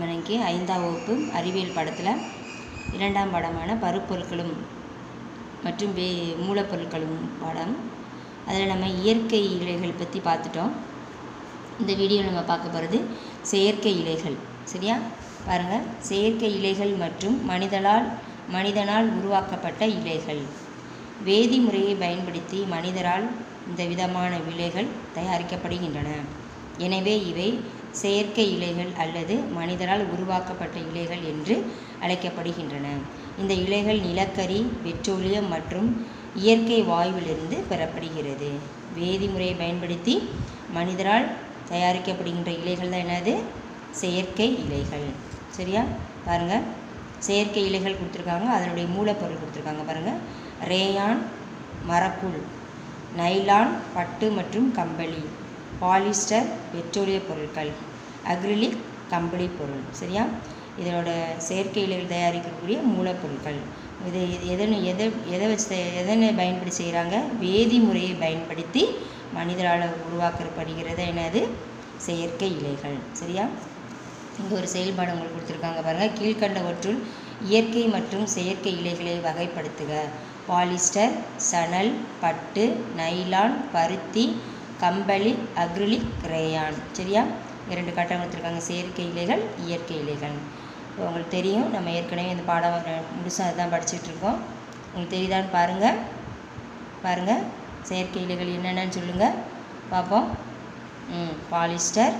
நம்ம இன்னைக்கு ஐந்தாம் வகுப்பு அறிவியல் பாடத்தில் இரண்டாம் பாடமான பருப்பொருட்களும் மற்றும் வே மூலப்பொருட்களும் பாடம் அதில் நம்ம இயற்கை இலைகள் பற்றி பார்த்துட்டோம் இந்த வீடியோ நம்ம பார்க்க போகிறது செயற்கை இலைகள் சரியா பாருங்கள் செயற்கை இலைகள் மற்றும் மனிதனால் மனிதனால் உருவாக்கப்பட்ட இலைகள் வேதி முறையை பயன்படுத்தி மனிதரால் இந்த விதமான இலைகள் தயாரிக்கப்படுகின்றன எனவே இவை செயற்கை இலைகள் அல்லது மனிதரால் உருவாக்கப்பட்ட இலைகள் என்று அழைக்கப்படுகின்றன இந்த இலைகள் நிலக்கரி பெட்ரோலியம் மற்றும் இயற்கை வாயுவிலிருந்து பெறப்படுகிறது வேதிமுறையை பயன்படுத்தி மனிதரால் தயாரிக்கப்படுகின்ற இலைகள் தான் என்னது செயற்கை இலைகள் சரியா பாருங்கள் செயற்கை இலைகள் கொடுத்துருக்காங்க அதனுடைய மூலப்பொருள் கொடுத்துருக்காங்க பாருங்கள் ரேயான் மரக்கூழ் நைலான் பட்டு மற்றும் கம்பளி பாலிஸ்டர் பெட்ரோலிய பொருட்கள் அக்ரிலிக் கம்பளி பொருள் சரியா இதனோட செயற்கை இலைகள் தயாரிக்கக்கூடிய மூலப்பொருட்கள் இது எதனை எதை எதை வச்சு தயா- எதனை பயன்படுத்தி செய்கிறாங்க வேதி முறையை பயன்படுத்தி மனிதரால் உருவாக்கப்படுகிறது என்னது செயற்கை இலைகள் சரியா இங்கே ஒரு செயல்பாடு உங்களுக்கு கொடுத்துருக்காங்க பாருங்கள் கீழ்கண்டவற்றுள் இயற்கை மற்றும் செயற்கை இலைகளை வகைப்படுத்துக பாலிஸ்டர் சணல் பட்டு நைலான் பருத்தி கம்பளி அக்ரிலிக் ரேயான் சரியா இரண்டு கட்டம் கொடுத்துருக்காங்க செயற்கை இலைகள் இயற்கை இலைகள் இப்போ உங்களுக்கு தெரியும் நம்ம ஏற்கனவே இந்த பாடம் முழுசாக அதுதான் படிச்சுட்டு இருக்கோம் உங்களுக்கு தெரியுதான்னு பாருங்கள் பாருங்கள் செயற்கை இலைகள் என்னென்னு சொல்லுங்கள் பார்ப்போம் ம் polyester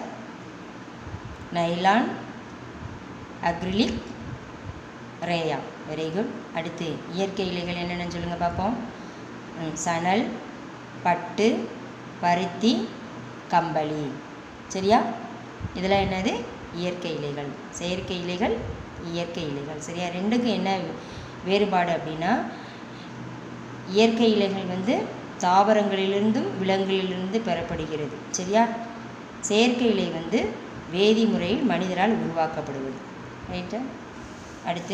nylon acrylic rayon very good அடுத்து இயற்கை இலைகள் என்னென்னு சொல்லுங்கள் பார்ப்போம் ம், சணல் பட்டு பருத்தி கம்பளி சரியா இதெல்லாம் என்னது இயற்கை இலைகள் செயற்கை இலைகள் இயற்கை இலைகள் சரியா ரெண்டுக்கும் என்ன வேறுபாடு அப்படின்னா இயற்கை இலைகள் வந்து தாவரங்களிலிருந்தும் விலங்குகளிலிருந்து பெறப்படுகிறது சரியா செயற்கை இலை வந்து வேதி முறையில் மனிதரால் உருவாக்கப்படுவது ரைட்டா அடுத்து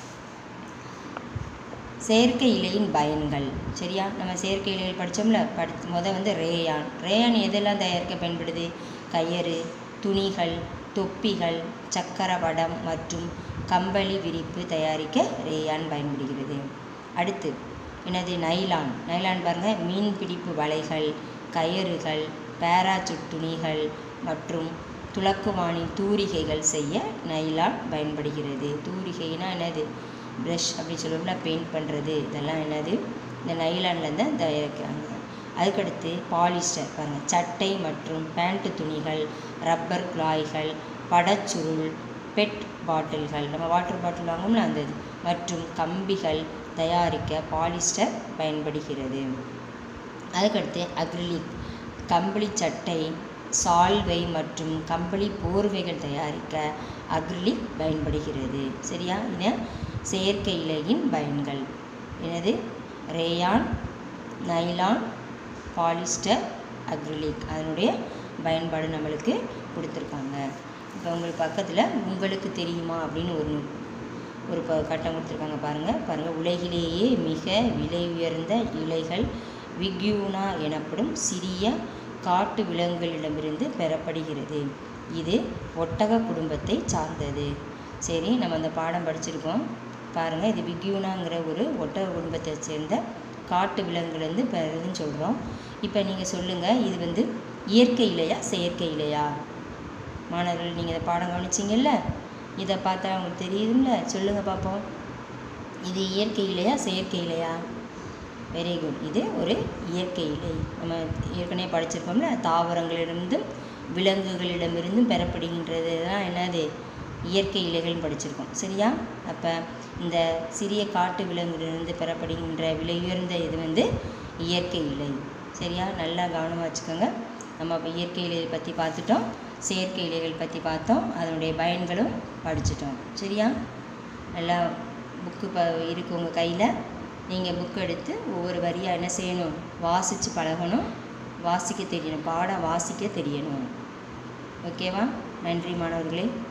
செயற்கை இலையின் பயன்கள் சரியா நம்ம செயற்கை இலைகள் படித்தோம்ல படித்து முத வந்து ரேயான் ரேயான் எதெல்லாம் தயாரிக்க பயன்படுது கயறு துணிகள் தொப்பிகள் சக்கர வடம் மற்றும் கம்பளி விரிப்பு தயாரிக்க ரேயான் பயன்படுகிறது அடுத்து என்னது நைலான் நைலான் பாருங்கள் மீன் பிடிப்பு வலைகள் கயறுகள் பேராசூட் துணிகள் மற்றும் துலக்குவானின் தூரிகைகள் செய்ய நைலான் பயன்படுகிறது தூரிகைனா என்னது ப்ரஷ் அப்படி சொல்லுவோம்ல பெயிண்ட் பண்ணுறது இதெல்லாம் என்னது இந்த நைலானில் தான் தயாரிக்கிறாங்க அதுக்கடுத்து பாலிஸ்டர் பாருங்கள் சட்டை மற்றும் பேண்ட் துணிகள் ரப்பர் குழாய்கள் படச்சுருள் பெட் பாட்டில்கள் நம்ம வாட்டர் பாட்டில் வாங்குவோம்ல அந்த இது மற்றும் கம்பிகள் தயாரிக்க பாலிஸ்டர் பயன்படுகிறது அதுக்கடுத்து அக்ரிலிக் கம்பளி சட்டை சால்வை மற்றும் கம்பளி போர்வைகள் தயாரிக்க அக்ரிலிக் பயன்படுகிறது சரியா இது செயற்கை இலையின் பயன்கள் எனது ரேயான் நைலான் பாலிஸ்டர் அக்ரிலிக் அதனுடைய பயன்பாடு நம்மளுக்கு கொடுத்துருக்காங்க இப்போ உங்களுக்கு பக்கத்தில் உங்களுக்கு தெரியுமா அப்படின்னு ஒரு ஒரு ப கட்டம் கொடுத்துருக்காங்க பாருங்கள் பாருங்கள் உலகிலேயே மிக விலை உயர்ந்த இலைகள் விக்யூனா எனப்படும் சிறிய காட்டு விலங்குகளிடமிருந்து பெறப்படுகிறது இது ஒட்டக குடும்பத்தை சார்ந்தது சரி நம்ம அந்த பாடம் படிச்சிருக்கோம் பாருங்கள் இது விக்யூனாங்கிற ஒரு ஒட்டக குடும்பத்தை சேர்ந்த காட்டு விலங்குலேருந்து பெறதுன்னு சொல்கிறோம் இப்போ நீங்கள் சொல்லுங்கள் இது வந்து இயற்கை இலையா செயற்கை இலையா மாணவர்கள் நீங்கள் இதை பாடம் கவனிச்சிங்கல்ல இதை பார்த்தா உங்களுக்கு தெரியுதுல்ல சொல்லுங்கள் பார்ப்போம் இது இயற்கை இலையா செயற்கை இலையா வெரி குட் இது ஒரு இயற்கை இலை நம்ம ஏற்கனவே படிச்சிருக்கோம்ல தாவரங்களிலிருந்தும் விலங்குகளிடமிருந்தும் பெறப்படுகின்றது தான் என்னது இயற்கை இலைகள்னு படிச்சிருக்கோம் சரியா அப்போ இந்த சிறிய காட்டு விலங்குகளிலிருந்து பெறப்படுகின்ற விலை உயர்ந்த இது வந்து இயற்கை இலை சரியா நல்லா கவனமாக வச்சுக்கோங்க நம்ம இப்போ இயற்கை இலையை பற்றி பார்த்துட்டோம் செயற்கை இலைகள் பற்றி பார்த்தோம் அதனுடைய பயன்களும் படிச்சிட்டோம் சரியா நல்லா புக்கு ப இருக்கு உங்கள் கையில் நீங்கள் புக் எடுத்து ஒவ்வொரு வரியாக என்ன செய்யணும் வாசித்து பழகணும் வாசிக்க தெரியணும் பாடம் வாசிக்க தெரியணும் ஓகேவா நன்றி மாணவர்களே